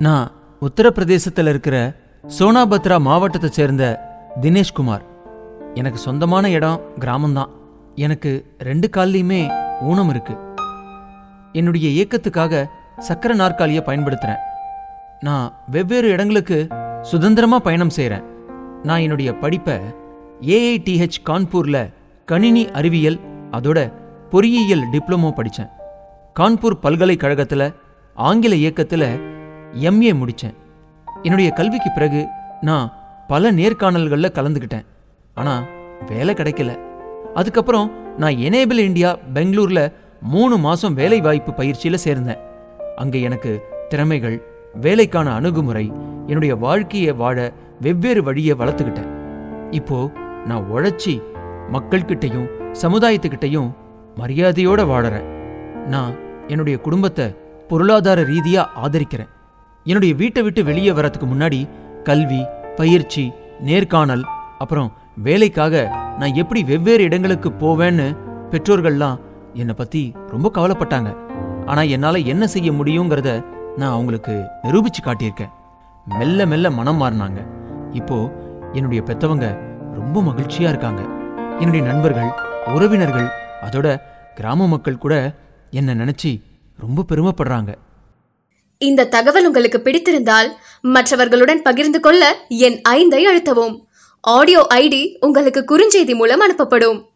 நான் உத்தரப்பிரதேசத்தில் இருக்கிற சோனாபத்ரா மாவட்டத்தை சேர்ந்த தினேஷ்குமார் எனக்கு சொந்தமான இடம் கிராமம்தான் எனக்கு ரெண்டு கால்லையுமே ஊனம் இருக்கு என்னுடைய இயக்கத்துக்காக சக்கர நாற்காலியை பயன்படுத்துகிறேன் நான் வெவ்வேறு இடங்களுக்கு சுதந்திரமாக பயணம் செய்கிறேன் நான் என்னுடைய படிப்பை ஏஐடிஹெச் கான்பூரில் கணினி அறிவியல் அதோட பொறியியல் டிப்ளமோ படித்தேன் கான்பூர் பல்கலைக்கழகத்தில் ஆங்கில இயக்கத்தில் எம்ஏ முடித்தேன் என்னுடைய கல்விக்கு பிறகு நான் பல நேர்காணல்களில் கலந்துக்கிட்டேன் ஆனால் வேலை கிடைக்கல அதுக்கப்புறம் நான் எனேபிள் இந்தியா பெங்களூரில் மூணு மாதம் வேலை வாய்ப்பு பயிற்சியில் சேர்ந்தேன் அங்கே எனக்கு திறமைகள் வேலைக்கான அணுகுமுறை என்னுடைய வாழ்க்கையை வாழ வெவ்வேறு வழியை வளர்த்துக்கிட்டேன் இப்போ நான் உழைச்சி மக்கள்கிட்டையும் சமுதாயத்துக்கிட்டையும் மரியாதையோட வாழறேன் நான் என்னுடைய குடும்பத்தை பொருளாதார ரீதியா ஆதரிக்கிறேன் என்னுடைய வீட்டை விட்டு வெளியே வரதுக்கு முன்னாடி கல்வி பயிற்சி நேர்காணல் அப்புறம் வேலைக்காக நான் எப்படி வெவ்வேறு இடங்களுக்கு போவேன்னு பெற்றோர்கள்லாம் என்னை பத்தி ரொம்ப கவலைப்பட்டாங்க ஆனா என்னால என்ன செய்ய முடியுங்கிறத நான் அவங்களுக்கு நிரூபிச்சு காட்டியிருக்கேன் மெல்ல மெல்ல மனம் மாறினாங்க இப்போ என்னுடைய பெத்தவங்க ரொம்ப மகிழ்ச்சியா இருக்காங்க என்னுடைய நண்பர்கள் உறவினர்கள் அதோட கிராம மக்கள் கூட என்னை நினைச்சு ரொம்ப பெருமைப்படுறாங்க இந்த தகவல் உங்களுக்கு பிடித்திருந்தால் மற்றவர்களுடன் பகிர்ந்து கொள்ள என் ஐந்தை அழுத்தவும் ஆடியோ ஐடி உங்களுக்கு குறுஞ்செய்தி மூலம் அனுப்பப்படும்